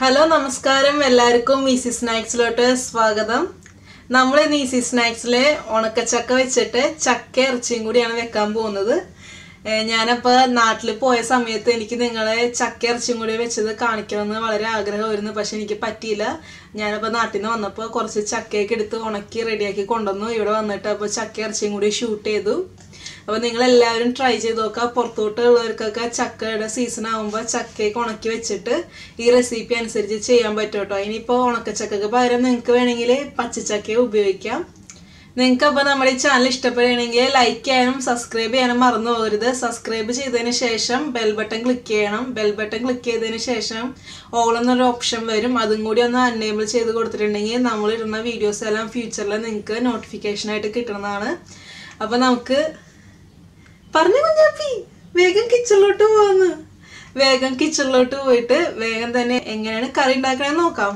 Hello നമസ്കാരം എല്ലാവർക്കും easy സ്നാക്സിലോട്ട് സ്വാഗതം നമ്മൾ ഇന്ന് ഈസി സ്നാക്സിലെ ഉണക്കച്ചക്ക വെച്ചിട്ട് ചക്ക ഇറച്ചിയും കൂടിയാണ് വെക്കാൻ പോകുന്നത് ഏഹ് ഞാനപ്പോൾ നാട്ടിൽ പോയ സമയത്ത് എനിക്ക് നിങ്ങളെ ചക്ക ഇറച്ചിയും കൂടി വെച്ചത് കാണിക്കണമെന്ന് വളരെ ആഗ്രഹമായിരുന്നു പക്ഷെ എനിക്ക് പറ്റിയില്ല ഞാനപ്പോൾ നാട്ടിൽ നിന്ന് വന്നപ്പോൾ കുറച്ച് ചക്കയൊക്കെ എടുത്ത് ഉണക്കി റെഡിയാക്കി കൊണ്ടുവന്നു ഇവിടെ വന്നിട്ട് അപ്പോൾ ചക്ക ഇറച്ചിയും കൂടി ഷൂട്ട് ചെയ്തു അപ്പോൾ നിങ്ങൾ എല്ലാവരും ട്രൈ ചെയ്ത് നോക്കുക പുറത്തോട്ട് ഉള്ളവർക്കൊക്കെ ചക്കയുടെ സീസൺ ആകുമ്പോൾ ചക്കയൊക്കെ ഉണക്കി വെച്ചിട്ട് ഈ റെസിപ്പി അനുസരിച്ച് ചെയ്യാൻ പറ്റും കേട്ടോ ഇനിയിപ്പോൾ ഉണക്കച്ചക്കക്ക് പകരം നിങ്ങൾക്ക് വേണമെങ്കിൽ പച്ചച്ചക്കയെ ഉപയോഗിക്കാം നിങ്ങൾക്ക് അപ്പോൾ നമ്മുടെ ഈ ചാനൽ ഇഷ്ടപ്പെടുകയാണെങ്കിൽ ലൈക്ക് ചെയ്യാനും സബ്സ്ക്രൈബ് ചെയ്യാനും മറന്നു പോകരുത് സബ്സ്ക്രൈബ് ചെയ്തതിന് ശേഷം ബെൽ ബട്ടൺ ക്ലിക്ക് ചെയ്യണം ബെൽ ബട്ടൺ ക്ലിക്ക് ചെയ്തതിന് ശേഷം ഓൾ എന്നൊരു ഓപ്ഷൻ വരും അതും കൂടി ഒന്ന് അൺഎബിൾ ചെയ്ത് കൊടുത്തിട്ടുണ്ടെങ്കിൽ നമ്മളിടുന്ന വീഡിയോസ് എല്ലാം ഫ്യൂച്ചറിൽ നിങ്ങൾക്ക് നോട്ടിഫിക്കേഷനായിട്ട് കിട്ടുന്നതാണ് അപ്പോൾ നമുക്ക് പറഞ്ഞു കുഞ്ഞാപ്പി വേഗം കിച്ചണിലോട്ട് പോവാന്ന് വേഗം കിച്ചണിലോട്ട് പോയിട്ട് വേഗം തന്നെ എങ്ങനെയാണ് കറി ഉണ്ടാക്കണമെന്ന് നോക്കാം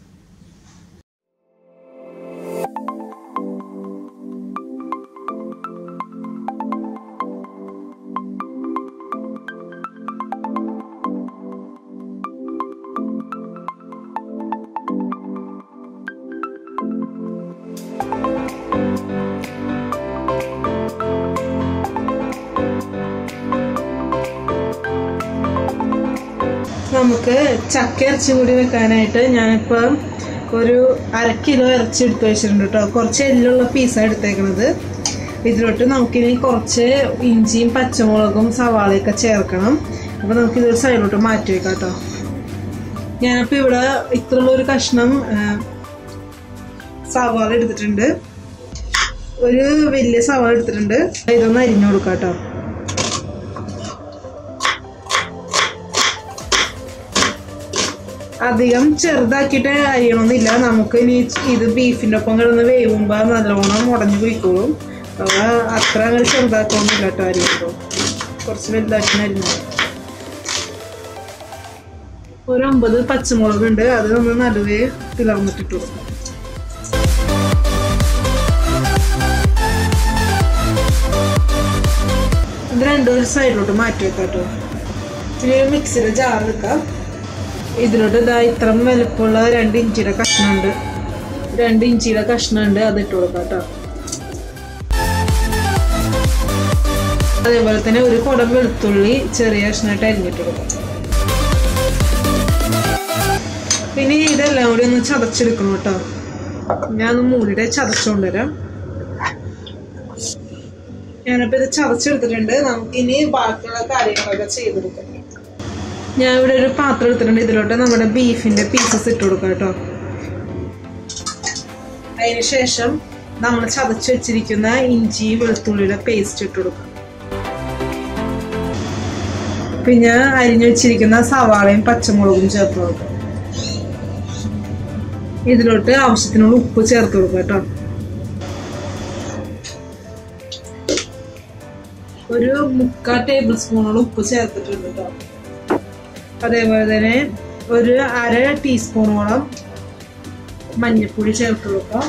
നമുക്ക് ചക്ക ഇറച്ചി കൂടി വെക്കാനായിട്ട് ഞാനിപ്പോൾ ഒരു അര കിലോ ഇറച്ചി എടുത്ത് വെച്ചിട്ടുണ്ട് കേട്ടോ കുറച്ച് എല്ലുള്ള പീസാണ് എടുത്തേക്കണത് ഇതിലോട്ട് നമുക്കിനി കുറച്ച് ഇഞ്ചിയും പച്ചമുളകും സവാളയൊക്കെ ചേർക്കണം അപ്പോൾ നമുക്കിതൊരു സൈഡിലോട്ട് മാറ്റി വെക്കാം കേട്ടോ ഞാനിപ്പോൾ ഇവിടെ ഇത്രയുള്ള ഒരു കഷ്ണം ആ, സവാള എടുത്തിട്ടുണ്ട് ഒരു വലിയ സവാള എടുത്തിട്ടുണ്ട് ഇതൊന്ന് അരിഞ്ഞു കൊടുക്കാം കേട്ടോ അധികം ചെറുതാക്കിയിട്ട് അരിയണമെന്നില്ല നമുക്ക് ഇനി ഇത് ബീഫിൻ്റെ ഒപ്പം കിടന്ന് വേവുമ്പോൾ നല്ലോണം ഉടഞ്ഞു പോയിക്കോളും അപ്പോൾ അത്ര അങ്ങനെ ചെറുതാക്കൊന്നുമില്ല കേട്ടോ അരിയുമ്പോൾ കുറച്ച് വലുതാക്കി അരിഞ്ഞു ഒരു ഒമ്പത് പച്ചമുളക് ഉണ്ട് അത് നമ്മൾ നടുവേ തിളർന്നിട്ടിട്ടു ഇത് രണ്ടും ഒരു സൈഡിലോട്ട് മാറ്റി വെക്കാം കേട്ടോ ഇനി ഒരു മിക്സിയുടെ ജാർ എടുക്കാം ഇതിലോട്ട് ഇതാ ഇത്ര വലുപ്പമുള്ള രണ്ട് ഇഞ്ചിയുടെ കഷ്ണമുണ്ട് രണ്ട് ഇഞ്ചിയുടെ കഷ്ണമുണ്ട് അത് ഇട്ട് കൊടുക്കാം കേട്ടോ അതേപോലെ തന്നെ ഒരു കുടം വെളുത്തുള്ളി ചെറിയ കഷ്ണമായിട്ട് അരിഞ്ഞിട്ട് കൊടുക്കാം പിന്നെ ഇതെല്ലാം കൂടി ഒന്ന് ചതച്ചെടുക്കണം കേട്ടോ ഞാൻ ഒന്ന് മൂടിയുടെ ചതച്ചുകൊണ്ടുവരാം ഞാനിപ്പോൾ ഇത് ചതച്ചെടുത്തിട്ടുണ്ട് നമുക്കിനി ബാക്കിയുള്ള കാര്യങ്ങളൊക്കെ ചെയ്തെടുക്കാം ഞാൻ ഇവിടെ ഒരു പാത്രം എടുത്തിട്ടുണ്ട് ഇതിലോട്ട് നമ്മുടെ ബീഫിന്റെ പീസസ് ഇട്ട് കൊടുക്കാം കേട്ടോ അതിന് ശേഷം നമ്മൾ ചതച്ച് വെച്ചിരിക്കുന്ന ഇഞ്ചി വെളുത്തുള്ളിയുടെ പേസ്റ്റ് ഇട്ട് കൊടുക്കാം പിന്നെ അരിഞ്ഞു വെച്ചിരിക്കുന്ന സവാളയും പച്ചമുളകും ചേർത്ത് കൊടുക്കാം ഇതിലോട്ട് ആവശ്യത്തിനുള്ള ഉപ്പ് ചേർത്ത് കൊടുക്കാം കേട്ടോ ഒരു മുക്കാൽ ടേബിൾ സ്പൂണോളം ഉപ്പ് ചേർത്തിട്ടുണ്ട് കേട്ടോ അതേപോലെ തന്നെ ഒരു അര ടീസ്പൂണോളം മഞ്ഞൾപ്പൊടി ചേർത്ത് കൊടുക്കാം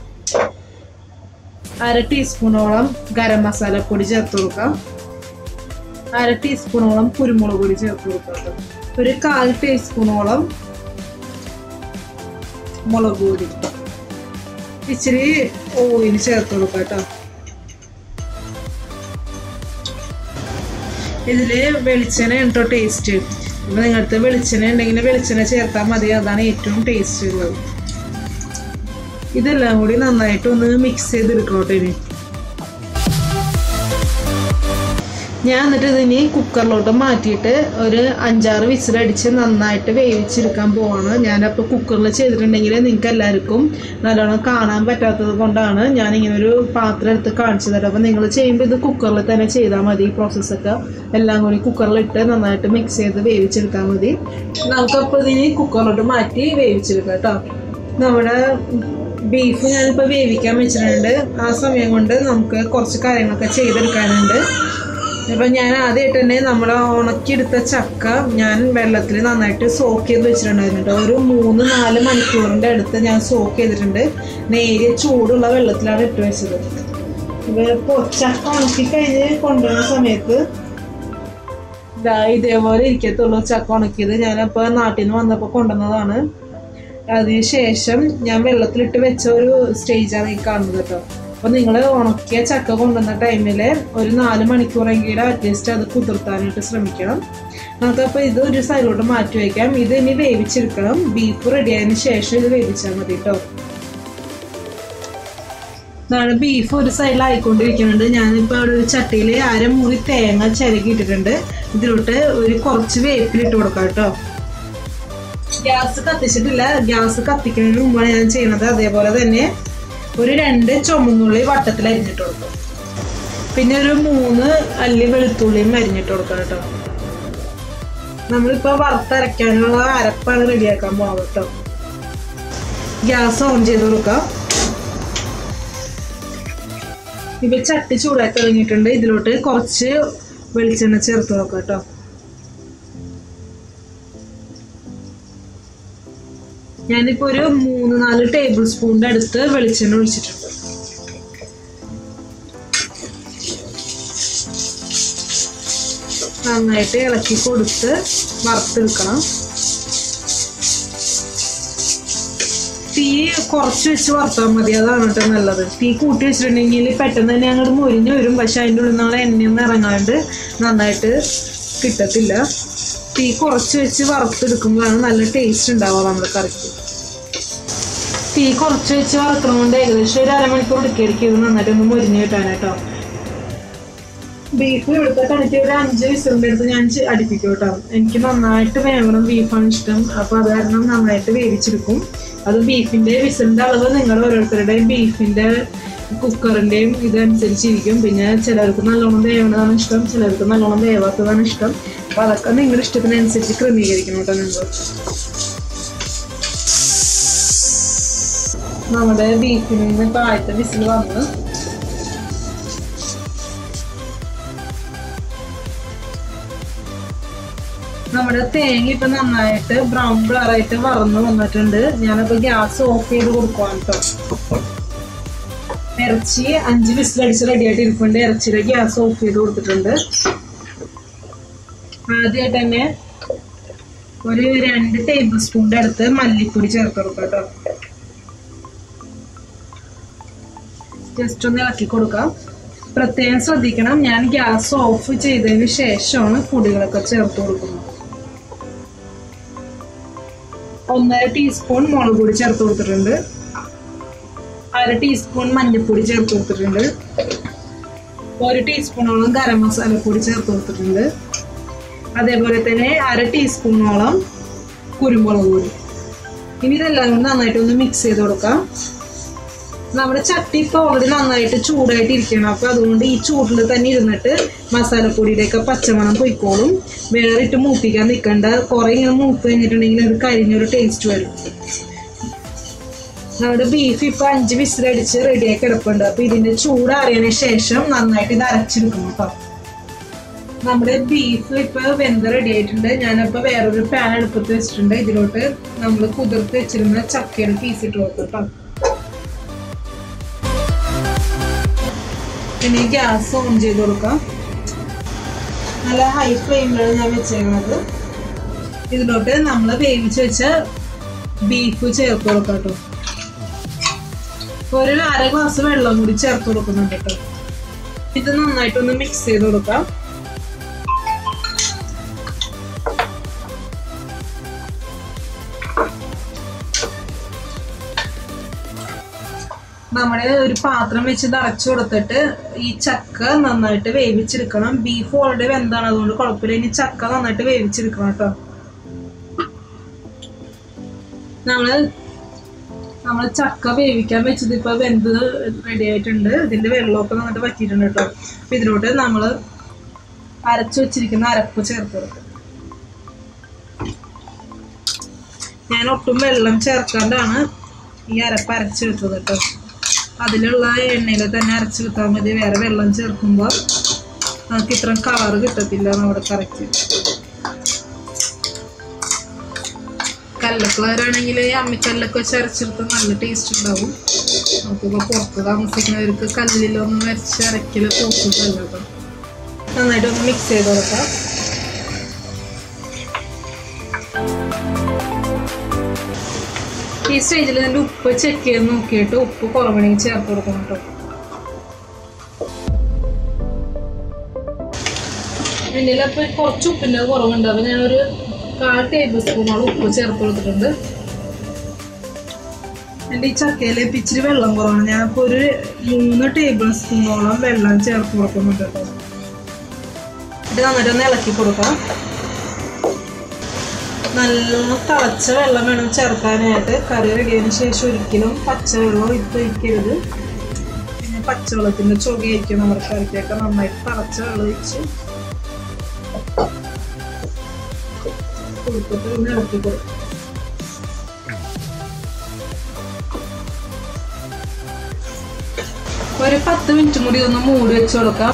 അര ടീസ്പൂണോളം ഗരം മസാലപ്പൊടി ചേർത്ത് കൊടുക്കാം അര ടീസ്പൂണോളം കുരുമുളക് പൊടി ചേർത്ത് കൊടുക്കാം കേട്ടോ. ഒരു കാൽ ടീസ്പൂണോളം മുളക് പൊടി ഇച്ചിരി ഓയിൽ ചേർത്ത് കൊടുക്കാം കേട്ടോ ഇതില് വെളിച്ചെണ്ണ കേട്ടോ ടേസ്റ്റ് ഇപ്പൊ നിങ്ങളുടെ വെളിച്ചെണ്ണ ഉണ്ടെങ്കിൽ വെളിച്ചെണ്ണ ചേർത്താൽ മതി അതാണ് ഏറ്റവും ടേസ്റ്റ് ഉള്ളത് ഇതെല്ലാം കൂടി നന്നായിട്ട് ഒന്ന് മിക്സ് ചെയ്തെടുക്കട്ടെ ഇനി ഞാൻ എന്നിട്ട് ഇതിനി കുക്കറിലോട്ട് മാറ്റിയിട്ട് ഒരു അഞ്ചാറ് വിസിലടിച്ച് നന്നായിട്ട് വേവിച്ചെടുക്കാൻ പോവാണ് ഞാനപ്പോൾ കുക്കറിൽ ചെയ്തിട്ടുണ്ടെങ്കിൽ നിങ്ങൾക്ക് എല്ലാവർക്കും നല്ലോണം കാണാൻ പറ്റാത്തത് കൊണ്ടാണ് ഞാൻ ഇങ്ങനെ ഒരു പാത്രം എടുത്ത് കാണിച്ചു തരാം അപ്പോൾ നിങ്ങൾ ചെയ്യുമ്പോൾ ഇത് കുക്കറിൽ തന്നെ ചെയ്താൽ മതി ഈ പ്രോസസ്സൊക്കെ എല്ലാം കൂടി കുക്കറിലിട്ട് നന്നായിട്ട് മിക്സ് ചെയ്ത് വേവിച്ചെടുത്താൽ മതി നമുക്കപ്പോൾ ഇതിനി കുക്കറിലോട്ട് മാറ്റി വേവിച്ചെടുക്കാം കേട്ടോ നമ്മുടെ ബീഫ് ഞാനിപ്പോൾ വേവിക്കാൻ വെച്ചിട്ടുണ്ട് ആ സമയം കൊണ്ട് നമുക്ക് കുറച്ച് കാര്യങ്ങളൊക്കെ ചെയ്തെടുക്കാനുണ്ട് അപ്പം ഞാൻ ആദ്യമായിട്ട് തന്നെ നമ്മൾ ഉണക്കിയെടുത്ത ചക്ക ഞാൻ വെള്ളത്തിൽ നന്നായിട്ട് സോക്ക് ചെയ്ത് വെച്ചിട്ടുണ്ടായിരുന്നു കേട്ടോ ഒരു മൂന്ന് നാല് മണിക്കൂറിൻ്റെ അടുത്ത് ഞാൻ സോക്ക് ചെയ്തിട്ടുണ്ട് നേരിയ ചൂടുള്ള വെള്ളത്തിലാണ് ഇട്ട് വെച്ചത് ഇപ്പോൾ ചക്ക ഉണക്കി കഴിഞ്ഞ് കൊണ്ടുവരുന്ന സമയത്ത് ദാ ഇതേപോലെ ഇരിക്കത്തുള്ളൂ ചക്ക ഉണക്കിയത് ഞാനപ്പോ നാട്ടിൽ നിന്ന് വന്നപ്പോ കൊണ്ടുവന്നതാണ് അതിന് ശേഷം ഞാൻ വെള്ളത്തിലിട്ട് വെച്ച ഒരു സ്റ്റേജാണ് ഈ കാണുന്നത് കേട്ടോ അപ്പൊ നിങ്ങൾ ഉണക്കിയ ചക്ക കൊണ്ടുവന്ന ടൈമില് ഒരു നാല് മണിക്കൂറെങ്കിലും അറ്റ്ലീസ്റ്റ് അത് കുതിർത്താനായിട്ട് ശ്രമിക്കണം നമുക്കപ്പോൾ ഇത് ഒരു സൈഡിലോട്ട് മാറ്റി വയ്ക്കാം ഇത് ഇനി വേവിച്ചെടുക്കണം ബീഫ് റെഡി ആയതിനു ശേഷം ഇത് വേവിച്ചാൽ മതി കേട്ടോ ഇതാണ് ബീഫ് ഒരു സൈഡിലായിക്കൊണ്ടിരിക്കുന്നുണ്ട് ഞാനിപ്പോൾ അവിടെ ഒരു ചട്ടിയിൽ അരമുറി തേങ്ങ ചിരകി ഇട്ടിട്ടുണ്ട് ഇതിലോട്ട് ഒരു കുറച്ച് വേപ്പിലിട്ട് കൊടുക്കാം കേട്ടോ ഗ്യാസ് കത്തിച്ചിട്ടില്ല ഗ്യാസ് കത്തിക്കുന്നതിന് മുമ്പാണ് ഞാൻ ചെയ്യുന്നത് അതേപോലെ തന്നെ ഒരു രണ്ട് ചുമന്നുള്ളി വട്ടത്തിൽ അരിഞ്ഞിട്ട് കൊടുക്കും പിന്നെ ഒരു മൂന്ന് അല്ലി വെളുത്തുള്ളിയും അരിഞ്ഞിട്ട് കൊടുക്കാം കേട്ടോ നമ്മളിപ്പോ വറുത്തരയ്ക്കാനുള്ള അരപ്പാണ് റെഡിയാക്കാൻ പോകുന്നത് കേട്ടോ ഗ്യാസ് ഓൺ ചെയ്ത് കൊടുക്കാം ഇപ്പൊ ചട്ടി ചൂടായി തുടങ്ങിയിട്ടുണ്ട് ഇതിലോട്ട് കുറച്ച് വെളിച്ചെണ്ണ ചേർത്ത് നോക്കാം കേട്ടോ ഞാനിപ്പോ ഒരു മൂന്ന് നാല് ടേബിൾ സ്പൂണിന്റെ അടുത്ത് വെളിച്ചെണ്ണ ഒഴിച്ചിട്ടുണ്ട് നന്നായിട്ട് ഇളക്കി കൊടുത്ത് വറുത്തെടുക്കണം തീ കുറച്ച് വെച്ച് വറുത്താൽ മതി അതാണ് കേട്ടോ നല്ലത് തീ കൂട്ടി വെച്ചിട്ടുണ്ടെങ്കിൽ പെട്ടെന്ന് തന്നെ അങ്ങോട്ട് മുരിഞ്ഞ് വരും പക്ഷെ അതിൻ്റെ ഉള്ളിൽ നിന്നുള്ള എണ്ണയൊന്നും ഇറങ്ങാണ്ട് നന്നായിട്ട് കിട്ടത്തില്ല തീ കുറച്ച് വെച്ച് വറുത്തെടുക്കുമ്പോഴാണ് നല്ല ടേസ്റ്റ് ഉണ്ടാവുക നമ്മുടെ കറിക്ക് തീ കുറച്ച് വെച്ച് വറുക്കണം കൊണ്ട് ഏകദേശം ഒരു അരമണിക്കൂർ എടുക്കായിരിക്കും ഇത് നന്നായിട്ട് ഒന്ന് മുരിഞ്ഞ് കിട്ടാനായിട്ടോ ബീഫ് ഇവിടുത്തെ കണക്ക് ഒരു അഞ്ച് വിസിലിൻ്റെ അടുത്ത് ഞാൻ ചെ- അടിപ്പിക്കും കേട്ടോ എനിക്ക് നന്നായിട്ട് വേവണം ബീഫാണ് ഇഷ്ടം അപ്പോൾ അത് കാരണം നന്നായിട്ട് വേവിച്ചെടുക്കും അത് ബീഫിന്റെ വിസിലിന്റെ അളവ് നിങ്ങളുടെ ഓരോരുത്തരുടെയും ബീഫിന്റെ കുക്കറിന്റെയും ഇതനുസരിച്ചിരിക്കും പിന്നെ ചിലർക്ക് നല്ലോണം വേവണതാണ് ഇഷ്ടം ചിലർക്ക് നല്ലോണം വേവാത്തതാണ് ഇഷ്ടം അപ്പൊ അതൊക്കെ നിങ്ങളുടെ ഇഷ്ടത്തിനനുസരിച്ച് ക്രമീകരിക്കണം കേട്ടോ നിങ്ങൾ നമ്മുടെ ബീഫിൽ നിന്ന് ഇപ്പൊ ആദ്യത്തെ വിസിൽ വന്ന് നമ്മുടെ തേങ്ങ ഇപ്പൊ നന്നായിട്ട് ബ്രൗൺ കളറായിട്ട് വറന്ന് വന്നിട്ടുണ്ട് ഞാനപ്പോ ഗ്യാസ് ഓഫ് ചെയ്ത് കൊടുക്കുവാണ് കേട്ടോ ഇറച്ചി അഞ്ച് വിസിലടിച്ച് റെഡി ആയിട്ട് ഇരിപ്പുണ്ട് ഇറച്ചിയുടെ ഗ്യാസ് ഓഫ് ചെയ്ത് കൊടുത്തിട്ടുണ്ട് ആദ്യമായിട്ട് തന്നെ ഒരു രണ്ട് ടേബിൾ സ്പൂണിന്റെ അടുത്ത് മല്ലിപ്പൊടി ചേർത്ത് കൊടുക്കാം കേട്ടോ ജസ്റ്റ് ഒന്ന് ഇളക്കി കൊടുക്കാം പ്രത്യേകം ശ്രദ്ധിക്കണം ഞാൻ ഗ്യാസ് ഓഫ് ചെയ്തതിന് ശേഷമാണ് പൊടികളൊക്കെ ചേർത്ത് കൊടുക്കുന്നത് ഒന്നര ടീസ്പൂൺ മുളക് പൊടി ചേർത്ത് കൊടുത്തിട്ടുണ്ട് അര ടീസ്പൂൺ മഞ്ഞൾപ്പൊടി ചേർത്ത് കൊടുത്തിട്ടുണ്ട് ഒരു ടീസ്പൂണോളം ഗരം മസാലപ്പൊടി ചേർത്ത് കൊടുത്തിട്ടുണ്ട് അതേപോലെ തന്നെ അര ടീസ്പൂണോളം കുരുമുളക് പൊടി ഇനി ഇതെല്ലാം കൂടി നന്നായിട്ട് ഒന്ന് മിക്സ് ചെയ്ത് കൊടുക്കാം നമ്മുടെ ചട്ടി ഇപ്പൊ ഓൾറെഡി നന്നായിട്ട് ചൂടായിട്ട് ഇരിക്കണം അപ്പൊ അതുകൊണ്ട് ഈ ചൂടിൽ തന്നെ ഇരുന്നിട്ട് മസാലപ്പൊടിയുടെയൊക്കെ പച്ചമണം പൊയ്ക്കോളും വേറെ ഇട്ട് മൂപ്പിക്കാൻ നിൽക്കണ്ട കുറെ ഇങ്ങനെ മൂത്ത് കഴിഞ്ഞിട്ടുണ്ടെങ്കിൽ അത് കരിഞ്ഞൊരു ടേസ്റ്റ് വരും നമ്മുടെ ബീഫ് ഇപ്പൊ അഞ്ച് വിസിലടിച്ച് റെഡിയായി കിടപ്പുണ്ട് അപ്പൊ ഇതിന്റെ ചൂടാറിയതിനു ശേഷം നന്നായിട്ട് ഇത് അരച്ചെടുക്കണം കേട്ടോ നമ്മുടെ ബീഫ് ഇപ്പൊ വെന്ത് റെഡി ആയിട്ടുണ്ട് ഞാനപ്പോ വേറൊരു പാൻ അടുപ്പത്ത് വെച്ചിട്ടുണ്ട് ഇതിലോട്ട് നമ്മൾ കുതിർത്ത് വെച്ചിരുന്ന ചക്കയുടെ പീസ് ഇട്ട് കൊടുക്കും കേട്ടോ പിന്നെ ഗ്യാസ് ഓൺ ചെയ്ത് കൊടുക്കാം നല്ല ഹൈ ഫ്ലെയിമിലാണ് ഞാൻ വെച്ചേക്കുന്നത് ഇതിലോട്ട് നമ്മൾ വേവിച്ച് വെച്ച ബീഫ് ചേർത്ത് കൊടുക്കാം കേട്ടോ ഒരു അര ഗ്ലാസ് വെള്ളം കൂടി ചേർത്ത് കൊടുക്കുന്നുണ്ട് കേട്ടോ ഇത് നന്നായിട്ടൊന്ന് മിക്സ് ചെയ്ത് കൊടുക്കാം നമ്മുടെ ഒരു പാത്രം വെച്ച് ഇത് അടച്ചു കൊടുത്തിട്ട് ഈ ചക്ക നന്നായിട്ട് വേവിച്ചെടുക്കണം ബീഫ് ഓൾറെഡി വെന്താണ് അതുകൊണ്ട് കുഴപ്പമില്ല ഇനി ചക്ക നന്നായിട്ട് വേവിച്ചെടുക്കണം കേട്ടോ നമ്മള് നമ്മൾ ചക്ക വേവിക്കാൻ വെച്ചത് ഇപ്പൊ വെന്ത് റെഡി ആയിട്ടുണ്ട് ഇതിന്റെ വെള്ളമൊക്കെ നന്നായിട്ട് പറ്റിയിട്ടുണ്ട് കേട്ടോ അപ്പൊ ഇതിലോട്ട് നമ്മള് അരച്ചു വെച്ചിരിക്കുന്ന അരപ്പ് ചേർത്ത് കൊടുക്കും ഞാൻ ഒട്ടും വെള്ളം ചേർക്കാണ്ടാണ് ഈ അരപ്പ് അരച്ചെടുത്തത് കേട്ടോ അതിലുള്ള എണ്ണയിൽ തന്നെ അരച്ചെടുത്താൽ മതി വേറെ വെള്ളം ചേർക്കുമ്പോൾ നമുക്ക് ഇത്രയും കളർ കിട്ടത്തില്ല നമ്മുടെ കറിക്ക് കല്ലക്കളറാണെങ്കിൽ ഈ അമ്മിക്കല്ലൊക്കെ വെച്ച് അരച്ചെടുത്ത് നല്ല ടേസ്റ്റ് ഉണ്ടാവും നമുക്കിപ്പോൾ പുറത്ത് താമസിക്കുന്നവർക്ക് കല്ലിലൊന്നും വെച്ച് അരക്കല് പോസിബിൾ കേട്ടോ നന്നായിട്ട് ഒന്ന് മിക്സ് ചെയ്ത് കൊടുക്കാം ഈ സ്റ്റേജിൽ ഇതിന്റെ ഉപ്പ് ചെക്ക് ചെയ്ത് നോക്കിയിട്ട് ഉപ്പ് കുറവണെങ്കിൽ ചേർത്ത് കൊടുക്കണം കേട്ടോ എന്നിൽ അപ്പൊ കുറച്ച് ഉപ്പിന്റെ കുറവുണ്ട് അപ്പൊ ഞാനൊരു കാൽ ടേബിൾ സ്പൂണോളം ഉപ്പ് ചേർത്ത് കൊടുത്തിട്ടുണ്ട് എൻ്റെ ഈ ചക്കയിൽ ഇപ്പം ഇച്ചിരി വെള്ളം കുറവാണ് ഞാനിപ്പോൾ ഒരു മൂന്ന് ടേബിൾ സ്പൂണോളം വെള്ളം ചേർത്ത് കൊടുക്കുന്നുണ്ട് കേട്ടോ ഇത് നന്നായിട്ട് ഒന്ന് ഇളക്കി കൊടുക്കാം നല്ല തിളച്ച വെള്ളം വേണം ചേർക്കാനായിട്ട് കറി റെഡിയതിന് ശേഷം ഒരിക്കലും പച്ചവെള്ളം ഇട്ട് ഒഴിക്കരുത് പിന്നെ പച്ചവെള്ളത്തിൻ്റെ ചുകയായിരിക്കും നമ്മുടെ കറിക്കൊക്കെ നന്നായിട്ട് തിളച്ച വെള്ളം ഒഴിച്ച് കൊടുത്തിട്ട് ഒന്ന് ഇളക്കി കൊടുക്കും ഒരു പത്ത് മിനിറ്റ് കൂടി ഒന്ന് മൂടി വെച്ച് കൊടുക്കാം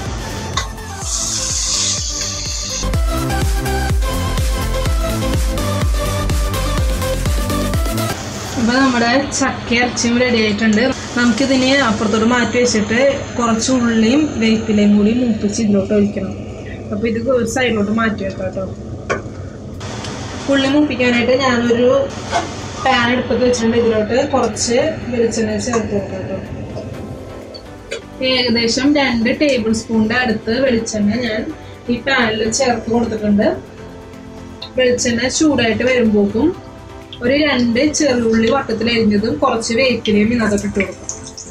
അപ്പൊ നമ്മുടെ ചക്ക ഇറച്ചിയും റെഡി ആയിട്ടുണ്ട് നമുക്കിതിനെ അപ്പുറത്തോട്ട് മാറ്റി വെച്ചിട്ട് കുറച്ച് ഉള്ളിയും വേപ്പിലയും കൂടി മൂപ്പിച്ച് ഇതിലോട്ട് ഒഴിക്കണം അപ്പൊ ഇത് ഒരു സൈഡിലോട്ട് മാറ്റി വെക്കാം കേട്ടോ ഉള്ളി മൂപ്പിക്കാനായിട്ട് ഞാനൊരു പാൻ എടുപ്പത്ത് വെച്ചിട്ടുണ്ട് ഇതിലോട്ട് കുറച്ച് വെളിച്ചെണ്ണ ചേർത്ത് കൊടുക്കാം കേട്ടോ ഏകദേശം രണ്ട് ടേബിൾ സ്പൂണിന്റെ അടുത്ത് വെളിച്ചെണ്ണ ഞാൻ ഈ പാനിൽ ചേർത്ത് കൊടുത്തിട്ടുണ്ട് വെളിച്ചെണ്ണ ചൂടായിട്ട് വരുമ്പോക്കും ഒരു രണ്ട് ചെറുള്ളി വട്ടത്തിൽ അരിഞ്ഞതും കുറച്ച് വേപ്പിലയും ഇതിനകത്തോട്ട് ഇട്ട് കൊടുക്കും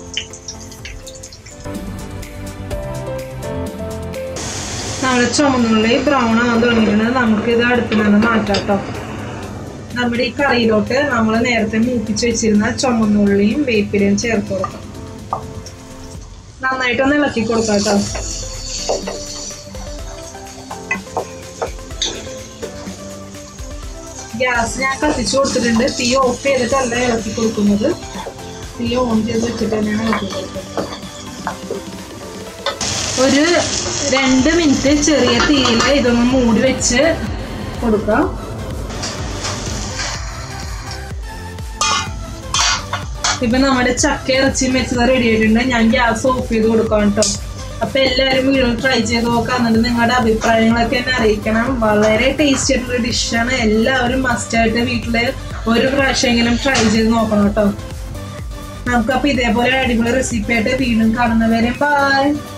നമ്മുടെ ചുമന്നുള്ളി ബ്രൗൺ ആകാൻ തുടങ്ങിയിട്ടുണ്ട് നമുക്ക് ഇത് അടുപ്പിൽ നിന്ന് മാറ്റാം കേട്ടോ നമ്മുടെ ഈ കറിയിലോട്ട് നമ്മൾ നേരത്തെ മൂപ്പിച്ച് വെച്ചിരുന്ന ചുമന്നുള്ളിയും വേപ്പിലയും ചേർത്ത് കൊടുക്കാം നന്നായിട്ടൊന്ന് ഇളക്കി കൊടുക്കാം കേട്ടോ ഗ്യാസ് ഞാൻ കത്തിച്ചു കൊടുത്തിട്ടുണ്ട് തീ ഓഫ് ചെയ്തിട്ടല്ല ഇളക്കി കൊടുക്കുന്നത് തീ ഓൺ ചെയ്ത് വെച്ചിട്ട് തന്നെയാണ് ഇളക്കി കൊടുക്കുന്നത് ഒരു രണ്ട് മിനിറ്റ് ചെറിയ തീയിൽ ഇതൊന്ന് മൂടി വെച്ച് കൊടുക്കാം ഇപ്പൊ നമ്മുടെ ചക്ക ഇറച്ചിയും വെച്ചത് റെഡി ആയിട്ടുണ്ട് ഞാൻ ഗ്യാസ് ഓഫ് ചെയ്ത് കൊടുക്കാം കേട്ടോ അപ്പൊ എല്ലാവരും വീണ്ടും ട്രൈ ചെയ്ത് നോക്കാം എന്നിട്ട് നിങ്ങളുടെ അഭിപ്രായങ്ങളൊക്കെ എന്നെ അറിയിക്കണം വളരെ ടേസ്റ്റി ആയിട്ടുള്ള ഡിഷാണ് എല്ലാവരും മസ്റ്റ് ആയിട്ട് വീട്ടില് ഒരു പ്രാവശ്യമെങ്കിലും ട്രൈ ചെയ്ത് നോക്കണം കേട്ടോ നമുക്കപ്പൊ ഇതേപോലെ അടിപൊളി റെസിപ്പി ആയിട്ട് വീണ്ടും കാണുന്നവരെ ബൈ